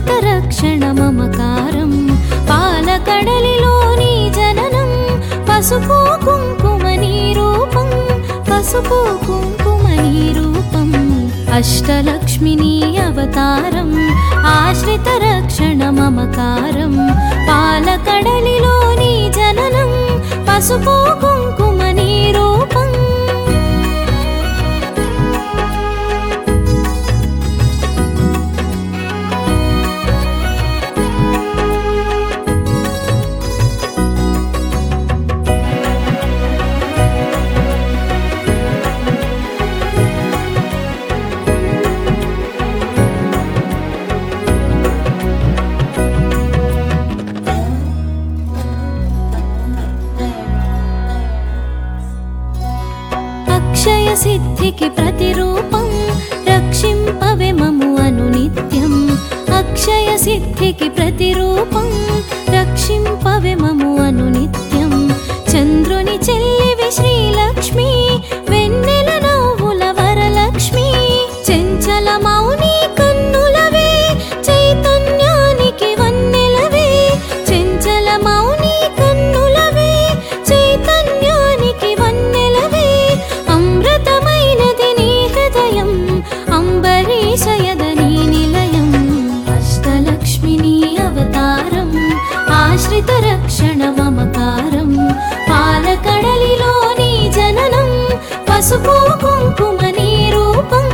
ఆశ్రిత రక్షణ మమకారం పాలకడలిలోని జననం పసుపు కుంకుమని రూపం పసుపు కుంకుమని రూపం అష్టలక్ష్మిని అవతారం ఆశ్రిత రక్షణ మమకారం పాలకడలిలోని జననం పసుపు కుంకుమని రూపం అక్షయ సిద్ధికి ప్రతిరూపం రక్షింపవే మము అను నిత్యం అక్షయ సిద్ధికి ప్రతిరూపం రక్షింపవే మము అను నిత్యం చంద్రుని చెల్లివి శ్రీలక్ష్మి వెన్నెల నవ్వుల వరలక్ష్మి చెంచల మౌని కన్నులవే చైతన్యానికి వన్నెలవే చెంచల మౌని కన్నులవే చైతన్యానికి వన్నెలవే అమృతమైనది నీ హృదయం అంబరీషయదని నిలయం అష్టలక్ష్మిని అవతారం ఆశ్రిత రక్షణ మమకారం పాలకడలిలోని జననం పసుపు కుంకుమని రూపం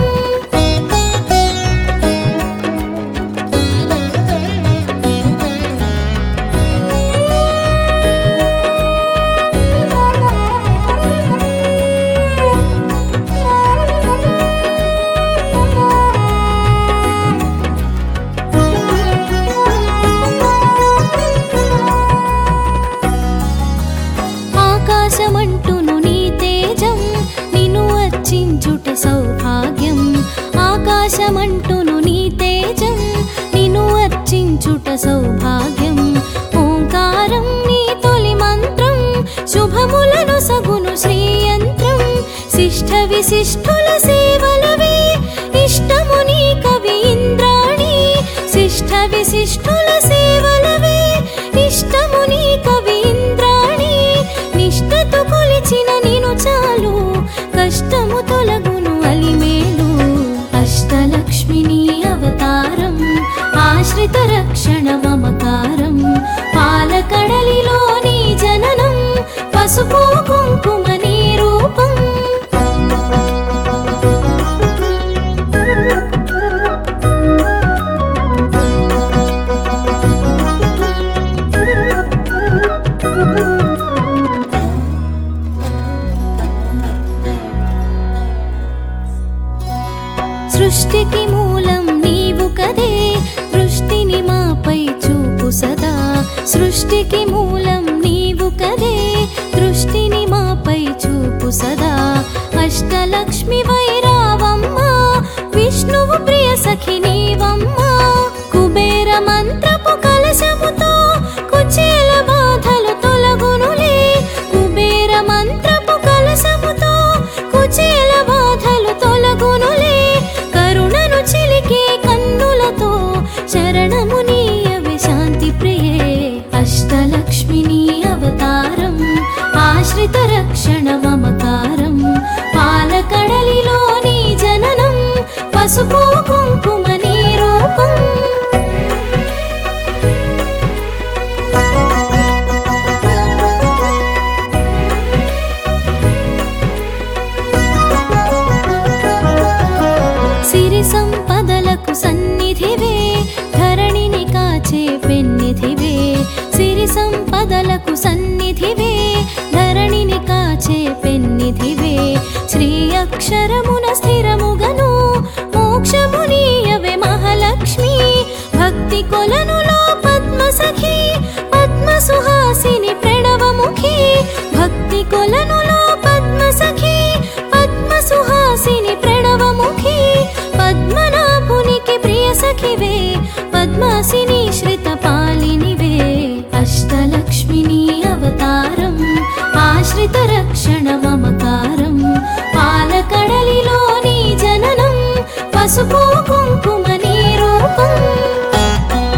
ఆకాశమంటును నీ తేజం నిన్ను అర్చించుట సౌభాగ్యం ఆకాశమంటును నీ తేజం నిన్ను అర్చించుట సౌభాగ్యం ఓంకారం నీ తొలి మంత్రం శుభములను సగును శ్రీయంత్రం శిష్ట విశిష్టుల సేవలవే ఇష్టము నీ కవి ఇంద్రాణి శిష్ట విశిష్టుల సేవలవే ఇష్టము నీ కవి ఇంద్రాణి నిష్టతో కొలిచిన నేను చాలు కష్టము తొలగును అలిమేలు అష్టలక్ష్మిని అవతారం ఆశ్రిత రక్షణ మమకారం పాలకడలిలోని జననం పసుపు కుంకుమని రూపం సృష్టికి మూలం నీవు కదే దృష్టిని మాపై చూపు సదా సృష్టికి మూలం నీవు కదే దృష్టిని మాపై చూపు సదా అష్టలక్ష్మి వైరావమ్మ విష్ణువు ప్రియ సఖి నీవమ్మ కుబేర మంత్రపు కలశముతో కుచేల బాధలు తొలగునులే కుబేర మంత్రపు కలశముతో కుచేల బాధలు తొలగునులే కరుణను చిలికే కన్నులతో శరణము నీయవి శాంతి ప్రియే అష్టలక్ష్మిని అవతారం ఆశ్రిత రక్షణ మమకారం పాలకడలిలోని జననం పసుపు కుంకుమని రూపం సిరి సంపదలకు సన్నిధివే ధరణిని కాచే పెన్నిధివే సిరి సంపదలకు సన్నిధివే ధరణిని కాచే పెన్నిధివే శ్రీ అక్షరమున స్థిరముగను మోక్షమునీయవే మహాలక్ష్మి భక్తి కొలనులో పద్మ సఖి పద్మ సుహాసిని ప్రణవముఖి భక్తి కొలనులో పద్మ సఖి పద్మ సుహాసిని ప్రణవముఖి పద్మనాభునికి ప్రియ సఖివే పద్మాసిని శ్రిత పాలినివే అష్టలక్ష్మిని అవతారం ఆశ్రిత రక్షణ మమకారం పాలకడలిలోని జననం పసుపు కుంకుమని రూపం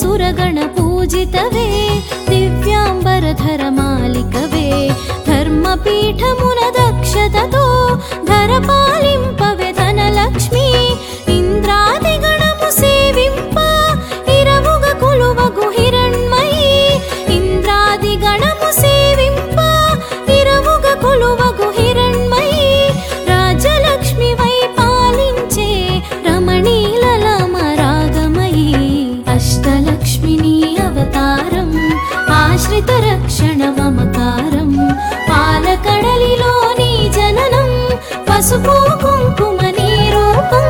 సురగణ పూజితవే దివ్యాంబరధర మాలికవే ధర్మపీఠమున దక్షతతో ధర పాలింపవే ధనలక్ష్మి ఇంద్రాది గణము సేవింప ఇరవుగ కొలువగు హిరణ్మయి ఇంద్రాది గణము సేవింప ఇరవుగ కొలువగు హిరణ్మయి రాజలక్ష్మి వై పాలించే రమణీలలమ రాగమయీ అష్టలక్ష్మిని అవతారం ఆశ్రిత రక్షణ మమకారం పాలకడలిలో నీ జననం పసుపు కుంకుమ నీ రూపం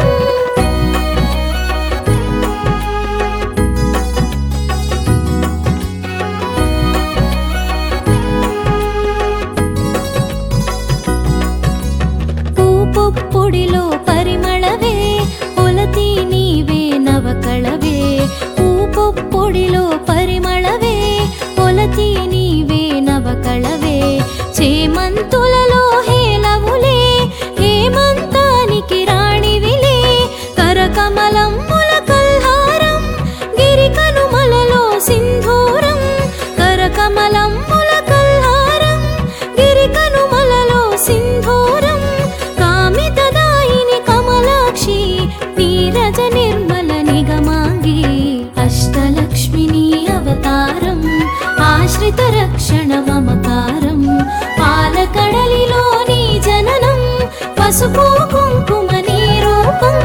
పూపొప్పుడిలో పరిమళవే పొలతి నీవే నవకళవే పూపొప్పుడిలో పరిమళవే పొలతి నీవే నవకళవే చేమంతులలో హేలవులే హేమంతానికి రాణివిలే కరకమలమ్ముల కల్హారం గిరికనుమలలో సింధూరం కరకమలమ్ముల కల్హారం గిరికనుమలలో సింధూరం కామితదాయిని కమలాక్షి నీరజ నిర్మల నిగమాంగి అష్టలక్ష్మిని అవతారం ఆశ్రిత రక్షణ మమకారం పాలకడలిలో నీ జననం పసుపు కుంకుమ నీ రూపం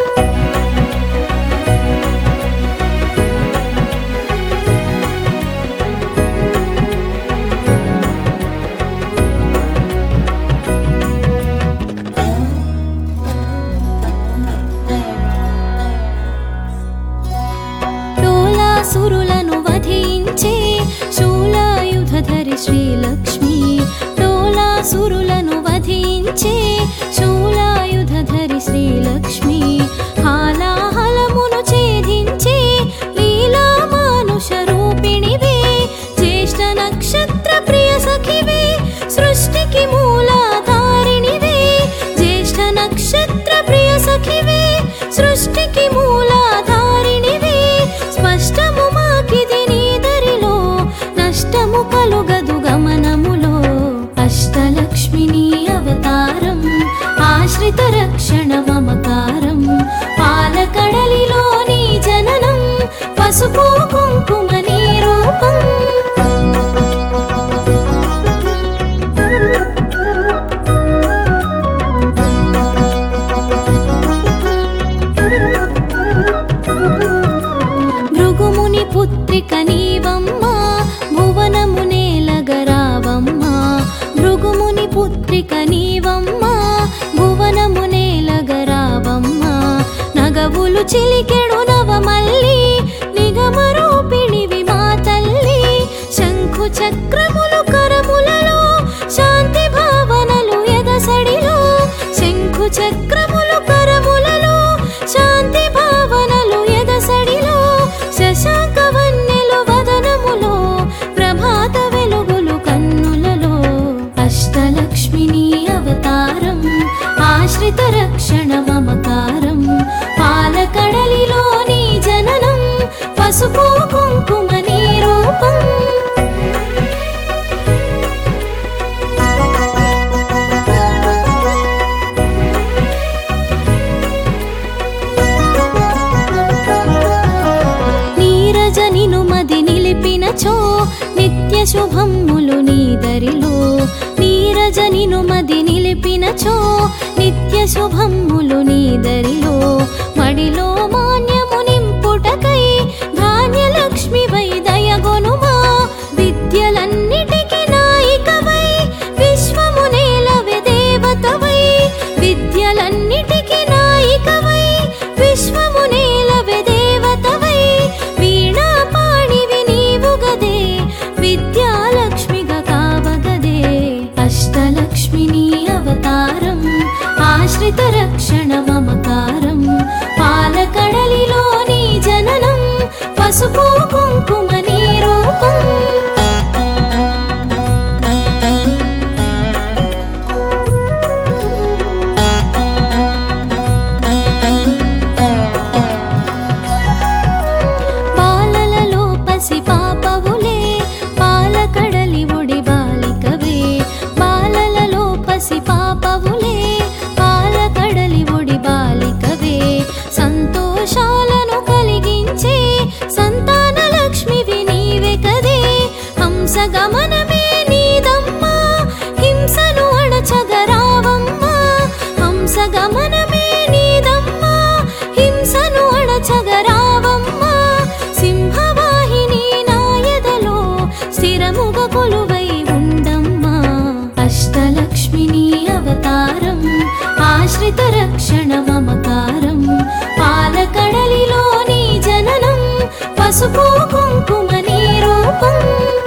టోలాసురులను వధించే శూలాయుధధరి శ్రీలక్ష్మి టోలాసురులను వధించే శూలాయుధధరి శ్రీలక్ష్మి హాలాహలమును ఛేదించే లీలా మానుష రూపిణివే జ్యేష్ఠ నక్షత్ర ప్రియ సఖివే సృష్టికి మూలాధారిణివే జ్యేష్ఠ నక్షత్ర ప్రియ సఖివే సృష్టికి మూలాధారిణివే స్పష్టము మాకిది నీ దరిలో నష్టము కలుగదు గమనములో అష్టలక్ష్మిని అవతారం ఆశ్రిత రక్షణ మమకారం పాలకడలిలో నీ జననం పసుపు కుంకుమ నీ రూపం భృగుముని పుత్రిక నీవమ్మా భువనము నేలగరావమ్మా భృగుముని పుత్రిక నీవమ్మా భువనము నేలగరావమ్మా నగవులు చిలికెడు నవమల్లి నిగమ రూపిణివి మా తల్లి శంఖు చక్రములు కరములలో శాంతి భావనలు ఎదసడిలో శంఖు చక్రములు కరములలో శాంతి భావనలు ఎదసడిలో శశాంక వన్నెలు వదనములో ప్రభాత వెలుగులు కన్నులలో అష్టలక్ష్మిని అవతారం ఆశ్రిత రక్షణ మమకారం పాలకడలిలో నీ జననం పసుపు కుంకుమ నీ రూపం నీరజ నిను మది నిలిపినచో నిత్య శుభమ్ములు నీదరిలో నీరజ నిను మది నిలిపినచో నిత్య శుభమ్ములు నీదరిలో మడిలో మాన్యము నింపుటకై ధాన్యలక్ష్మి వై దయగొనుమా విద్యలన్నిటికీ నాయికవై విశ్వము నేలవే దేవతవై విద్యలన్నిటికీ నాయికవై విశ్వము నేలవే దేవతవై వీణా పాణివి నీవు గదే విద్యాలక్ష్మిగా కావగదే అష్టలక్ష్మిని అవతారం ఆశ్రిత రక్షణ మమకారం పాలకడలిలో నీ జననం పసుపు కుంకుమ నీ రూపం బాలలలో పసుపు కుంకుమ నీ రూపం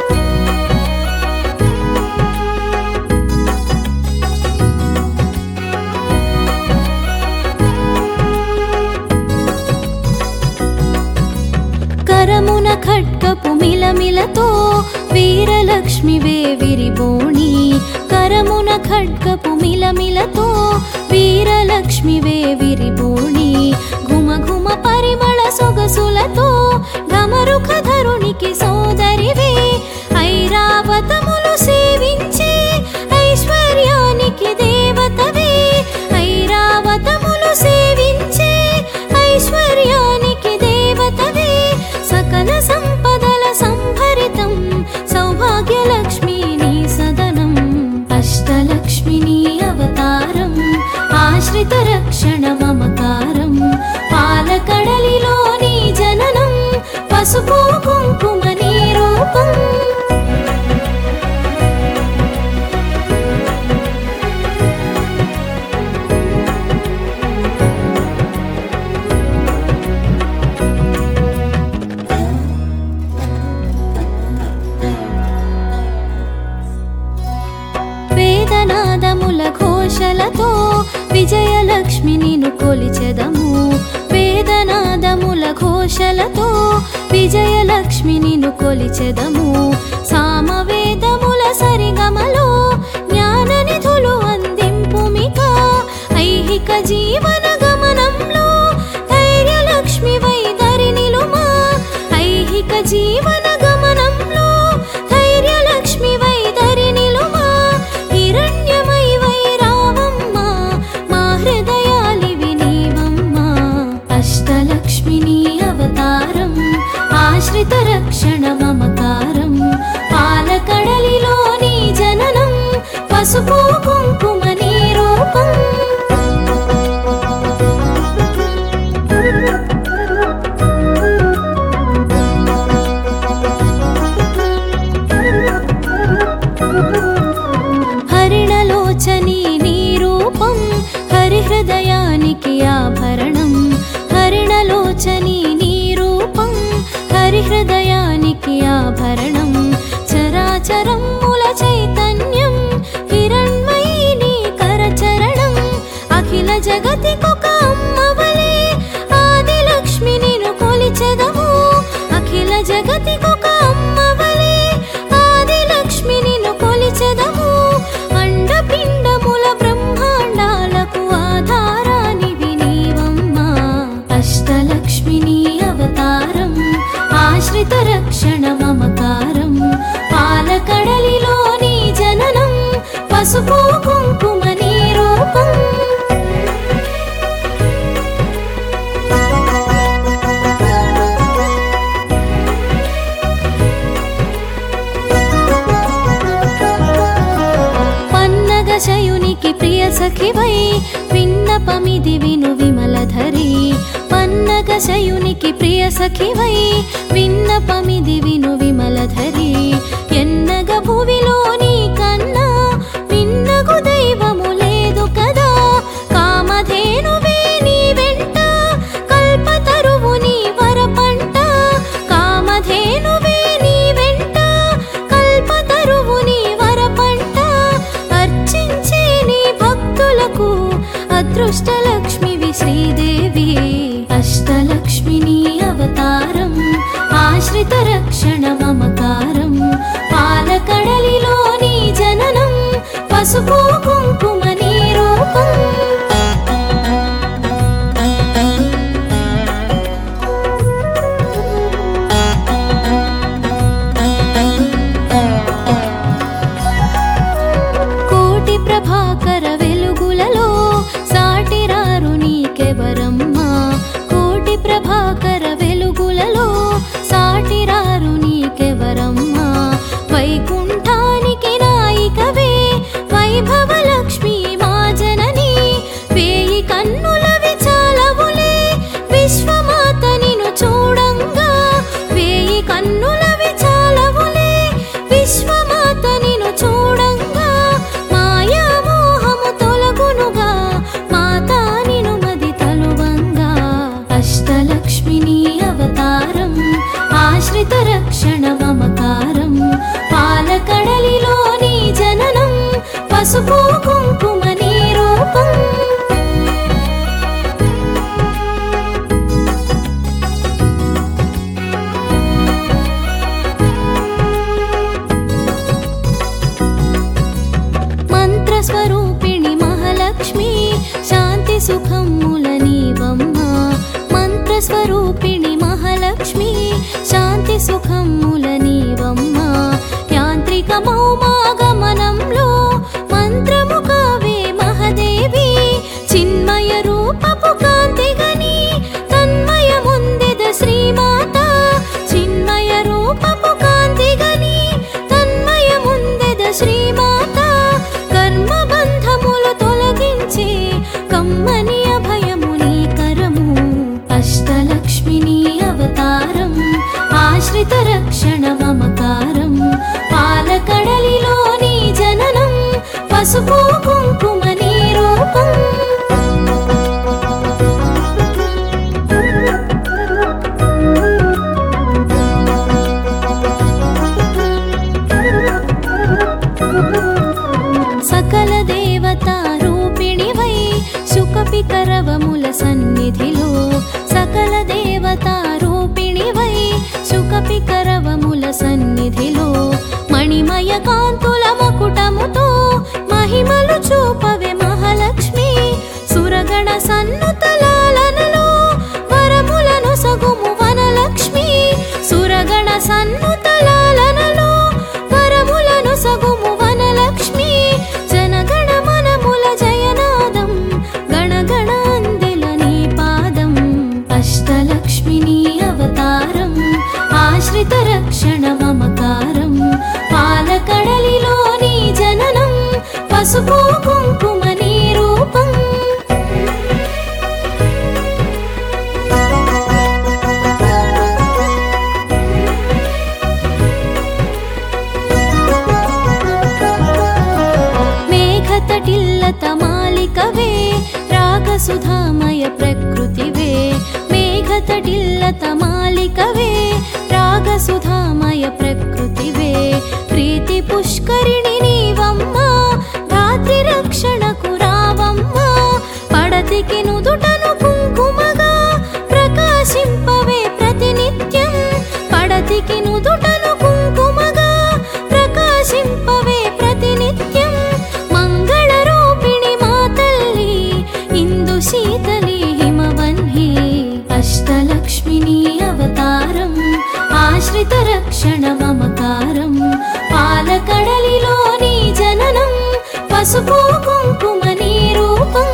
కరమున ఖడ్గపు మిలమిలతో వీరలక్ష్మివే విరిబోణి కరమున ఖడ్గపు మిలమిలతో వీరలక్ష్మివే విరిబోణి ఘుమ ఘుమ పరిమళ సొగసులతో ఢమరుక ధరునికి సోదరివే ఐరావతములు సేవించే ఐశ్వర్యానికి దేవతవే ఐరావతములు సేవించే ఐశ్వర్యానికి దేవతవే సకల సంపదల సంభరితం సౌభాగ్యలక్ష్మి నీ సదనం అష్టలక్ష్మిని అవతారం ఆశ్రిత రక్షణ మమకారం పాలకడలిలో నీ జననం పసుపు కుంకుమ నీ రూపం వేదనాదముల ఘోషలతో విజయలక్ష్మి నిన్ను కొలిచెదము వేదనాదముల ఘోషలతో విజయలక్ష్మి నిన్ను కొలిచెదము సామవేదముల సరిగమలో జ్ఞాన నిధులు అందింపుమిక ఐహిక జీవన గమనంలో ధైర్యలక్ష్మి వైదరి నిలుమా ఐహిక జీవన గమనంలో ధైర్యలక్ష్మి వైదరి నిలుమా హిరణ్యమై వైరావమ్మ మా హృదయాలివి నీవమ్మ అష్టలక్ష్మిని అవతారం ఆశ్రిత రక్షణ మమకారం పాలకడలిలో నీ జననం పసుపు కుంకుమ నీ రూపం హరిణలోచని నీ రూపం హరిహృదయానికి ఆభరణం హరిణలోచని నీ రూపం హరిహృదయానికి ఆభరణం చరాచరముల చైతన్యం హిరణ్మయీ నీ కరచరణం అఖిల జగతికొక అమ్మవలే ఆదిలక్ష్మి నిన్ను కొలిచెదము అఖిల జగతికొక అమ్మవలే ఆదిలక్ష్మి నిన్ను కొలిచెదము అండపిండముల బ్రహ్మాండాలకు ఆధారానివి నీవమ్మ అష్టలక్ష్మిని అవతారం ఆశ్రిత రక్షణ మమకారం పాలకడలిలో నీ జననం పసుపు కుంకుమ నీ రూపం పన్నగ శయునికి ప్రియ సఖివై విన్నపమిది విను విమలధరి పన్నగ శయునికి ప్రియ సఖివై విన్నపమిది విను విమలధరి ఎన్నగ భువిలో నీ కన్నా విన్నగు దైవము లేదు కదా కామధేనువే నీ వెంట కల్పతరువు నీ వరపంట కామధేనువే నీ వెంట కల్పతరువు నీ వరపంట అర్చించే నీ భక్తులకు అదృష్టలక్ష్మివి శ్రీదేవి అష్టలక్ష్మిని అవతారం ఆశ్రిత రక్షణ మమకారం పాలకడలిలో నీ జననం పసుపు కుంకుమ నీ రూపం కోటి ప్రభాకర వెలుగులలో సాటిరారు నీకెవరమ్మా కోటి ప్రభాకర వెలుగులలో సాటిరారు నీకెవరమ్మా వైకుంఠానికి నాయికవే వైభవ పసుపు కుంకుమ నీ రూపం మంత్రస్వరూపిణి మహాలక్ష్మి శాంతి సుఖముల నీవమ్మ మంత్రస్వరూపిణి మహాలక్ష్మి శాంతి సుఖముల నీవమ్మ యాంత్రిక మౌమాగమనంలో మంత్రము కావే మహదేవి చిన్మయ రూపపు కాంతిగని తన్మయముందిద శ్రీమాత చిన్మయ రూపపు కాంతిగని తన్మయముందిద శ్రీమాత కర్మ బంధములు తొలగించి కమ్మని అభయము నీ కరము అష్టలక్ష్మిని అవతారం ఆశ్రిత రక్షణ మమకారం పాలకడలిలో నీ జననం పసుపు కుంకుమ నీ రూపం సకల దేవతా రూపిణివై శుకపి కరవముల సన్నిధిలో సకల దేవతా రూపిణివై శుకపి కరవముల సన్నిధిలో మణిమయ కాంతుల మకుటముతో మహిమలు చూపవే మహాలక్ష్మి సురగణ సన్నుతలాలనలో వరములను సగుము వనలక్ష్మి సురగణ సన్నుతలాలనలో వరములను సగుము వనలక్ష్మి జనగణ మనముల జయనాదం గణగణ అందెల నీ పాదం అష్టలక్ష్మిని అవతారం ఆశ్రిత రక్షణ మమకారం పాలకడలిలో నీ జననం పసుపు కుంకుమ నీ రూపం మేఘతటిల్లత మాలికవే రాగసుధామయ ప్రకృతివే మేఘతటిల్లత మాలికవే రాగసుధామయ ప్రకృతివే ప్రీతి పుష్కరిణి నీవమ్మ రాత్రి రక్షణకు రావమ్మ పడతికి నుదుటను కుంకుమగా ప్రకాశింపవే ప్రతినిత్యం పడతికి నుదుటను కుంకుమగా ప్రకాశింపవే ప్రతినిత్యం మంగళ రూపిణి మా తల్లి ఇందు శీతలి హిమవన్హి అష్టలక్ష్మిని అవతారం ఆశ్రిత రక్షణ మమకారం పాలకడలిలో నీ జననం పసుపు కుంకుమ నీ రూపం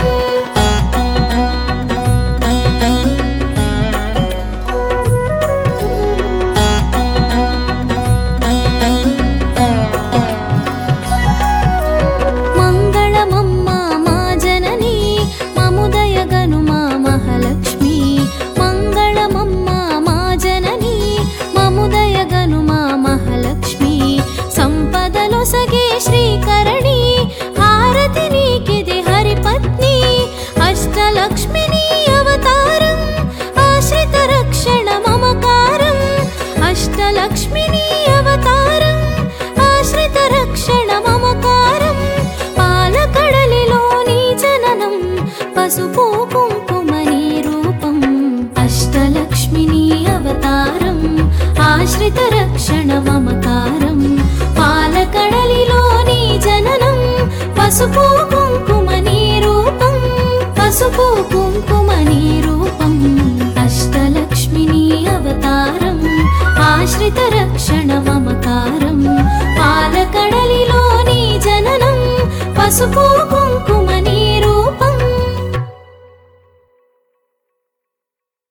మంగళమమ్మ మా జనని మముదయ గను మా మహాలక్ష్మి మంగళమమ్మ మా జనని మముదయ గను మా మహాలక్ష్మి సంపదలో సగే శ్రీకరణి హారతి నీకిది హరిపత్ని అష్టలక్ష్మిని అవతారం ఆశ్రిత రక్షణ మమకారం అష్టలక్ష్మిని అవతారం ఆశ్రిత రక్షణ మమకారం పాలకడలిలో నీ జననం పసుపు కుంకుమ నీ రూపం అష్టలక్ష్మిని అవతారం ఆశ్రిత రక్షణ మమకారం పాలకడలిలో నీ జననం పసుపు కుంకుమ నీ రూపం పసుపు కుంకుమ నీ రూపం అష్టలక్ష్మిని అవతారం ఆశ్రిత రక్షణ మమకారం పాలకడలిలో నీ జననం పసుపు